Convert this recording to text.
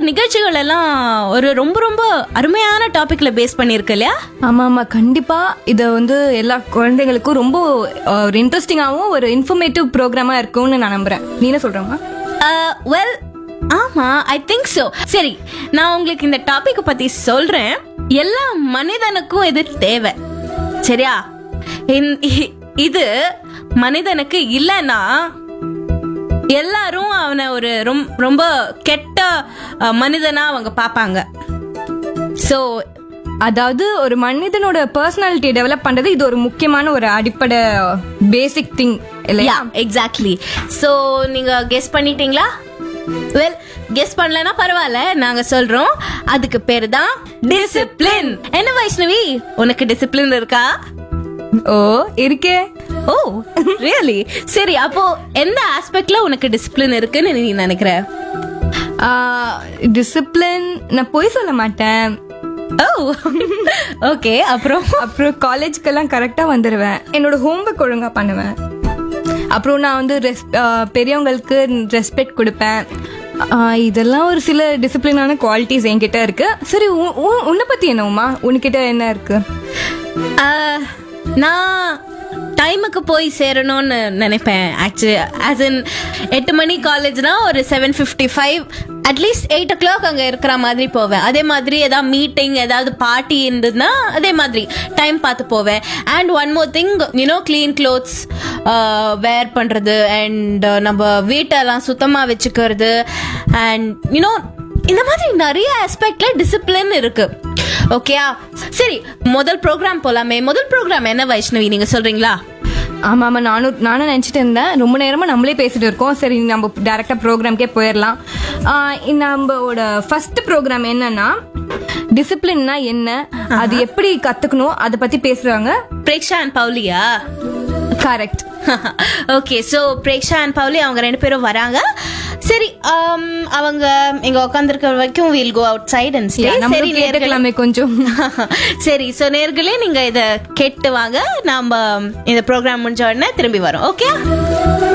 நிகழ்ச்சிகள் எல்லாம் ஒரு ரொம்ப ரொம்ப அருமையான டாபிக்ல பேஸ் பண்ணிருக்கு இல்லையா ஆமா ஆமா கண்டிப்பா இத வந்து எல்லா குழந்தைகளுக்கும் ரொம்ப அஹ், ஒரு இன்ட்ரெஸ்டிங்காவும் ஒரு இன்ஃபர்மேட்டிவ் ப்ரோக்ராமா இருக்கும்னு நான் நம்புறேன் நீ என்ன சொல்றமா வெல் ஆமா ஐ திங்க் so சரி நான் உங்களுக்கு இந்த டாபிக் பத்தி சொல்றேன் எல்லா மனிதனுக்கும் இது தேவை சரியா இந்த- இ- இது மனிதனுக்கு இல்லைன்னா எல்லாரும் அவனை ஒரு ரொம்- ரொம்ப கெட்ட அஹ், மனிதனா அவங்க பாப்பாங்க சோ அதாவது ஒரு மனிதனோட பர்சனாலிட்டி டெவலப் பண்றது இது ஒரு முக்கியமான ஒரு அடிப்படை பேசிக் திங் இல்லையா யா எக்ஸாக்ட்லி சோ நீங்க கெஸ் பண்ணிட்டீங்களா வெல் கெஸ் பண்ணலனா பரவாயில்ல நாங்க சொல்றோம் அதுக்கு பேரு தான் டிசிப்ளின் என்ன வைஷ்ணவி உனக்கு டிசிப்ளின் இருக்கா ஓ இருக்கே ஓ ரியலி சரி அப்போ எந்த ஆஸ்பெக்ட்ல உனக்கு டிசிப்ளின் இருக்குன்னு நீ நினைக்கிற டிசிப்ளின் நான் பொய் சொல்ல மாட்டேன் ஓ ஓகே அப்புறம் அப்புறம் காலேஜ்க்கெல்லாம் கரெக்டாக வந்துடுவேன் என்னோட ஹோம்ஒர்க் ஒழுங்காக பண்ணுவேன் அப்புறம் நான் வந்து ரெஸ் பெரியவங்களுக்கு ரெஸ்பெக்ட் கொடுப்பேன் ஆஹ் இதெல்லாம் ஒரு சில டிசிப்ளினான குவாலிட்டிஸ் என்கிட்ட இருக்கு சரி உ- உ- உன்னை பத்தி என்ன உமா உன்கிட்ட என்ன இருக்கு ஆஹ், நான் டைமுக்கு போய் சேரணும்னு நினைப்பேன் ஆக்சுவலி ஆஸ் இன் எட்டு மணி காலேஜ்னா ஒரு seven fifty five at least eight o'clock அங்கே இருக்கிற மாதிரி போவேன் அதே மாதிரி ஏதாவது மீட்டிங் ஏதாவது பார்ட்டி இருந்ததுன்னா அதே மாதிரி டைம் பார்த்து போவேன் and one more thing you know clean clothes wear பண்ணுறது அண்ட் நம்ம வீட்டெல்லாம் சுத்தமாக வச்சுக்கிறது அண்ட் யூனோ இந்த மாதிரி நிறைய ஆஸ்பெக்ட்ல டிசிப்ளின் இருக்கு ஓகேயா சரி முதல் ப்ரோக்ராம் போலாமே முதல் ப்ரோக்ராம் என்ன வைஷ்ணவி நீங்க சொல்றீங்களா ஆமா ஆமா நானும் நானும் நினைச்சிட்டு இருந்தேன் ரொம்ப நேரமா நம்மளே பேசிட்டு இருக்கோம் சரி நம்ம டைரக்டா ப்ரோக்ராம்க்கே போயிடலாம் ஆஹ் இந்த நம்மளோட ஃபர்ஸ்ட் ப்ரோக்ராம் என்னன்னா டிசிப்ளின்னா என்ன அது எப்படி கத்துக்கணும் அதை பத்தி பேசுறாங்க பிரேக்ஷா அண்ட் பவுலியா correct okay so Preksha and Pauli அவங்க ரெண்டு பேரும் வராங்க சரி um, அவங்க இங்க உட்காந்துருக்க வரைக்கும் we'll go outside and சரி நம்ம நேர்களே- கேட்டுக்கலாமே கொஞ்சம் சரி ஸோ நேர்களே நீங்க இதை கேட்டு வாங்க நாம இந்த ப்ரோக்ராம் முடிஞ்ச உடனே திரும்பி வரோம் ஓகே